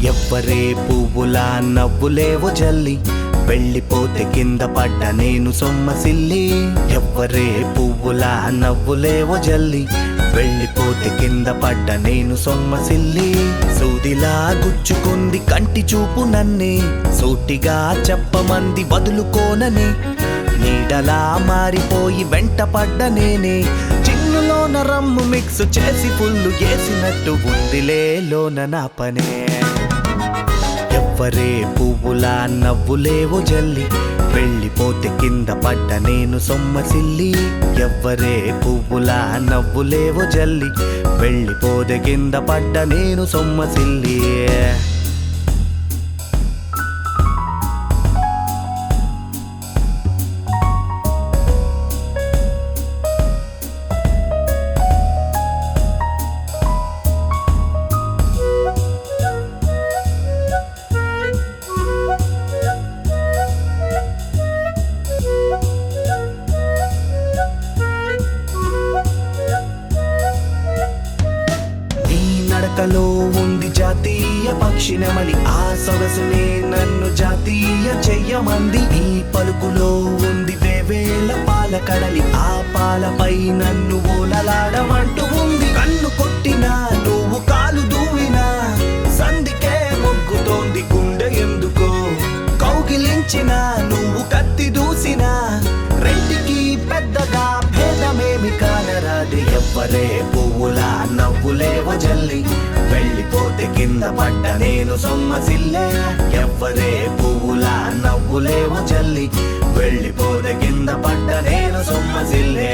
ఎవ్వరే పువ్వులా నవ్వులేవో జల్లి వెళ్ళిపోతే కింద పడ్డ నేను సొమ్మసిల్లి ఎవ్వరే పువ్వులా నవ్వులేవో జల్లి వెళ్ళిపోతే కింద పడ్డ నేను సొమ్మసిల్లి సూదిలా గుచ్చుకుంది కంటి చూపు నన్నే సూటిగా చెప్పమంది వదులుకోనని నీడలా మారిపోయి వెంట పడ్డ నేనే చిన్నులోన రమ్ము మిక్స్ చేసి పుల్లు వేసినట్టు ఉందిలే లోన నా పనే ఎవ్వరే పువ్వులా నవ్వులేవో జల్లి వెళ్ళిపోతే కింద పడ్డ నేను సొమ్మసిల్లి ఎవ్వరే పువ్వులా నవ్వులేవో జల్లి వెళ్ళిపోతే కింద పడ్డ నేను సొమ్మసిల్లి నీ నడకలో ఉంది జాతీయ పక్షినమలి ఆ సొగసునే నన్ను జాతీయ చెయ్యమంది నీ పలుకులో ఉంది వేవేల పాల కడలి ఆ పాలపై నన్ను ఓలలాడమంటూ ఉంది కన్ను కొట్టినా నువ్వు కాలు దూవినా సందికే మొగ్గుతోంది గుండె ఎందుకో కౌగిలించిన నువ్వు కత్తి దూసినా రెండికి పెద్దగా భేదమేమి కానరాదు ఎవ్వరే పువ్వులా నవ్వులేవో జల్లి వెళ్ళిపోతే కింద పడ్డ నేను సొమ్మసిల్లే ఎవ్వరే పువ్వులా నవ్వులేవో జల్లి వెళ్ళిపోతే కింద పడ్డ నేను సొమ్మసిల్లే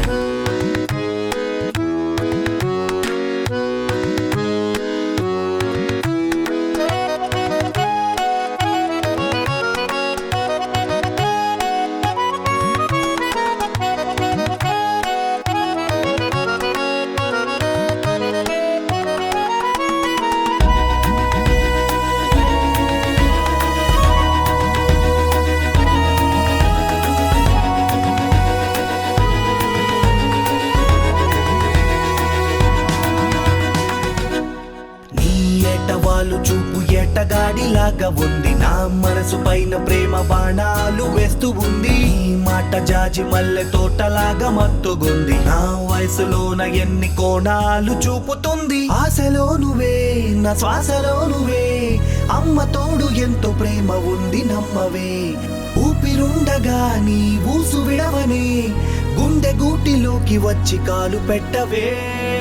నీ ఏటవాలు చూపు ఏటగాడిలాగా ఉంది నా మనసు పైన ప్రేమ బాణాలు వేస్తూ ఉంది ఈ మాట జాజి మల్లె తోటలాగా మత్తుగుంది నా వయసులోన ఎన్ని కోణాలు చూపుతుంది ఆశలో నువ్వే నా శ్వాసలో నువ్వే అమ్మ తోడు ఎంతో ప్రేమ ఉంది నమ్మవే ఊపిరుండగా నీ ఊసు విడవనే గుండె గూటిలోకి వచ్చి కాలు పెట్టవే